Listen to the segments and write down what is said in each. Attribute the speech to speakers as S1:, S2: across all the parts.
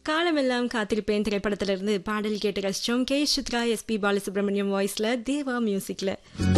S1: காலமெல்லாம் காத்திருப்பேன் திரைப்படத்திலிருந்து பாடல் கேட்டு ரசிச்சோம் கே சித்ரா எஸ்பி பாலசுப்ரமணியம் வாய்ஸ்ல தேவா மியூசிக்ல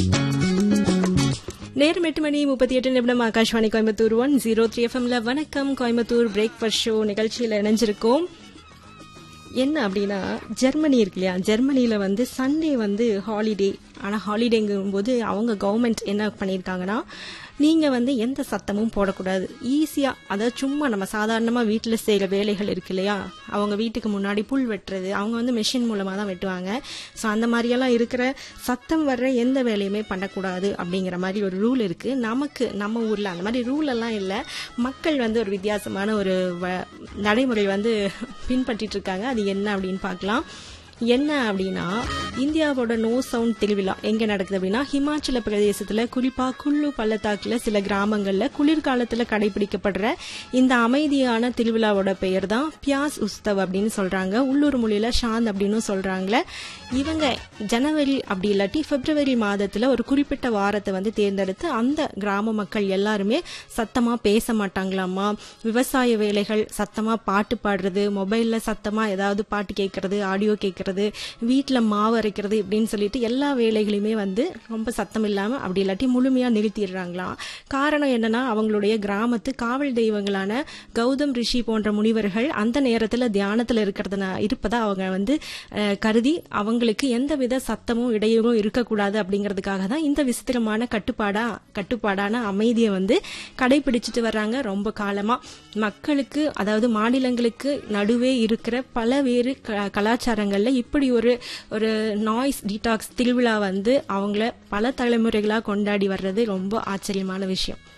S1: நேரம் எட்டு மணி முப்பத்தி எட்டு நிமிடம் Akashvani Coimbatore one zero three எஃப்எம்ல வணக்கம் கோயம்புத்தூர் பிரேக்ஃபாஸ்ட் ஷோ நிகழ்ச்சியில் இணைஞ்சிருக்கோம் என்ன அப்படின்னா ஜெர்மனி இருக்கு இல்லையா ஜெர்மனியில் வந்து சண்டே வந்து ஹாலிடே ஆனால் ஹாலிடேங்கும் போது அவங்க கவர்மெண்ட் என்ன பண்ணியிருக்காங்கன்னா நீங்கள் வந்து எந்த சத்தமும் போடக்கூடாது ஈஸியாக அதாவது சும்மா நம்ம சாதாரணமாக வீட்டில் செய்கிற வேலைகள் இருக்கு இல்லையா அவங்க வீட்டுக்கு முன்னாடி புல் வெட்டுறது அவங்க வந்து மெஷின் மூலமாக தான் வெட்டுவாங்க ஸோ அந்த மாதிரியெல்லாம் இருக்கிற சத்தம் வர்ற எந்த வேலையுமே பண்ணக்கூடாது அப்படிங்கிற மாதிரி ஒரு ரூல் இருக்குது நமக்கு நம்ம ஊரில் அந்த மாதிரி ரூல் எல்லாம் இல்லை மக்கள் வந்து ஒரு வித்தியாசமான ஒரு வ- நடைமுறை வந்து பின்பற்றிட்டு இருக்காங்க அது என்ன அப்படின்னு பார்க்கலாம் என்ன அப்படின்னா இந்தியாவோட நோ சவுண்ட் திருவிழா எங்க நடக்குது அப்படின்னா ஹிமாச்சல பிரதேசத்துல குறிப்பா குல்லு பள்ளத்தாக்குல சில கிராமங்கள்ல குளிர்காலத்துல கடைபிடிக்கப்படுற இந்த அமைதியான திருவிழாவோட பெயர் தான் பியாஸ் உஸ்தவ் அப்படின்னு சொல்றாங்க உள்ளூர் மொழியில ஷாந்த் அப்படின்னு சொல்றாங்களே இவங்க ஜனவரி அப்படி இல்லாட்டி பிப்ரவரி மாதத்துல ஒரு குறிப்பிட்ட வாரத்தை வந்து தேர்ந்தெடுத்து அந்த கிராம மக்கள் எல்லாருமே சத்தமா பேச மாட்டாங்களாமா விவசாய வேலைகள் சத்தமா பாட்டு பாடுறது மொபைல்ல சத்தமா ஏதாவது பாட்டு கேட்கறது ஆடியோ கேட்கறது வீட்டில் மாவு அரைக்கிறது இப்படின்னு சொல்லிட்டு எல்லா வேலைகளையுமே வந்து ரொம்ப சத்தம் இல்லாம அப்படி இல்லாட்டி முழுமையா நிறுத்திடுறாங்களாம் காரணம் என்னன்னா அவங்களுடைய கிராமத்து காவல் தெய்வங்களான கௌதம் ரிஷி போன்ற முனிவர்கள் அந்த நேரத்துல தியானத்துல இருக்கிறதுனா இருப்பதா அவங்க வந்து அஹ், கருதி அவங்களுக்கு எந்தவித சத்தமும் இடையூறும் இருக்கக்கூடாது அப்படிங்கிறதுக்காக தான் இந்த விசித்திரமான கட்டுப்பாடா கட்டுப்பாடான அமைதியை வந்து கடைபிடிச்சிட்டு வர்றாங்க ரொம்ப காலமா மக்களுக்கு அதாவது மாநிலங்களுக்கு நடுவே இருக்கிற பலவேறு க- கலாச்சாரங்கள்ல இப்படி ஒரு ஒரு நாய்ஸ் டீடாக்ஸ் திருவிழா வந்து அவங்கள பல தலைமுறைகளா கொண்டாடி வர்றது ரொம்ப ஆச்சரியமான விஷயம்